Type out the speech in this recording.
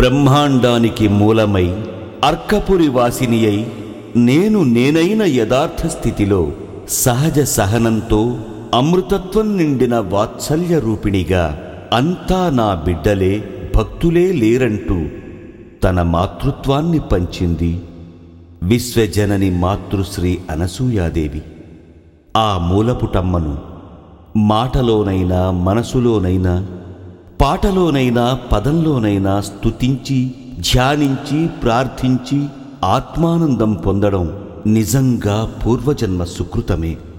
బ్రహ్మాండానికి మూలమై అర్కపురి వాసిని అయి నేను నేనైన యథార్థ స్థితిలో సహజ సహనంతో అమృతత్వం నిండిన వాత్సల్య రూపిణిగా అంతా నా బిడ్డలే భక్తులే లేరంటూ తన మాతృత్వాన్ని పంచింది విశ్వజనని మాతృశ్రీ అనసూయాదేవి ఆ మూలపుటమ్మను మాటలోనైనా మనసులోనైనా పాటలోనైనా పదంలోనైనా స్తుతించి ధ్యానించి ప్రార్థించి ఆత్మానందం పొందడం నిజంగా పూర్వజన్మ సుకృతమే